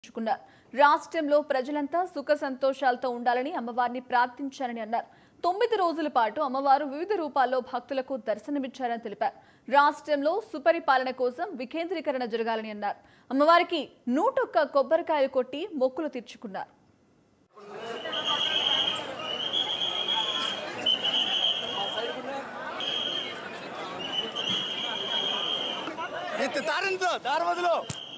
దర్శించుకున్నారు రాష్ట్రంలో ప్రజలంతా సుఖ సంతోషాలతో ఉండాలని అమ్మవారిని ప్రార్థించారని అన్నారు తొమ్మిది రోజుల పాటు అమ్మవారు వివిధ రూపాల్లో భక్తులకు దర్శనమిచ్చారని తెలిపారు రాష్ట్రంలో సుపరిపాలన కోసం వికేంద్రీకరణ జరగాలని అన్నారు అమ్మవారికి నూటొక్క కొబ్బరికాయ కొట్టి మొక్కులు తీర్చుకున్నారు ఎత్తు దారంతో దారి వదులు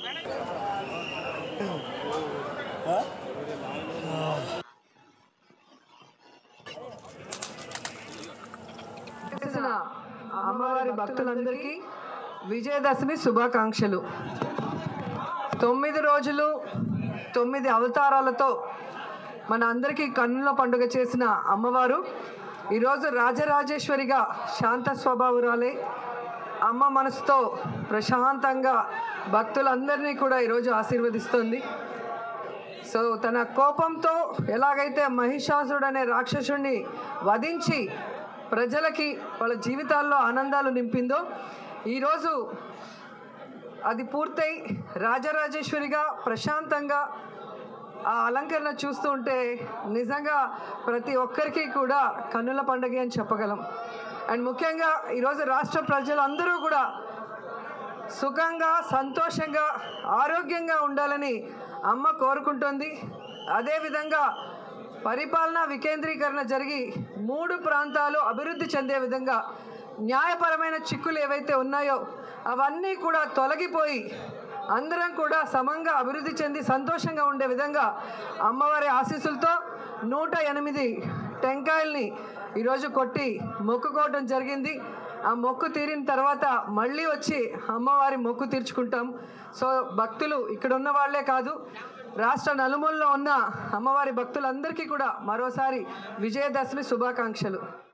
చేసిన అమ్మవారి భక్తులందరికీ విజయదశమి శుభాకాంక్షలు తొమ్మిది రోజులు తొమ్మిది అవతారాలతో మన అందరికీ కన్నుల పండుగ చేసిన అమ్మవారు ఈరోజు రాజరాజేశ్వరిగా శాంత స్వభావురాలే అమ్మ మనసుతో ప్రశాంతంగా భక్తులందరినీ కూడా ఈరోజు ఆశీర్వదిస్తుంది సో తన కోపంతో ఎలాగైతే మహిషాసుడు అనే రాక్షసుడిని వధించి ప్రజలకి వాళ్ళ జీవితాల్లో ఆనందాలు నింపిందో ఈరోజు అది పూర్తయి రాజరాజేశ్వరిగా ప్రశాంతంగా ఆ అలంకరణ చూస్తూ ఉంటే నిజంగా ప్రతి ఒక్కరికి కూడా కన్నుల పండుగ అని చెప్పగలం అండ్ ముఖ్యంగా ఈరోజు రాష్ట్ర ప్రజలందరూ కూడా సుఖంగా సంతోషంగా ఆరోగ్యంగా ఉండాలని అమ్మ కోరుకుంటుంది అదేవిధంగా పరిపాలన వికేంద్రీకరణ జరిగి మూడు ప్రాంతాలు అభివృద్ధి చెందే విధంగా న్యాయపరమైన చిక్కులు ఏవైతే ఉన్నాయో అవన్నీ కూడా తొలగిపోయి అందరం కూడా సమంగా అభివృద్ధి చెంది సంతోషంగా ఉండే విధంగా అమ్మవారి ఆశీస్సులతో నూట ఎనిమిది టెంకాయల్ని ఈరోజు కొట్టి మొక్కుకోవడం జరిగింది ఆ మొక్కు తీరిన తర్వాత మళ్ళీ వచ్చి అమ్మవారి మొక్కు తీర్చుకుంటాం సో భక్తులు ఇక్కడ ఉన్న వాళ్ళే కాదు రాష్ట్ర నలుమూలలో ఉన్న అమ్మవారి భక్తులందరికీ కూడా మరోసారి విజయదశమి శుభాకాంక్షలు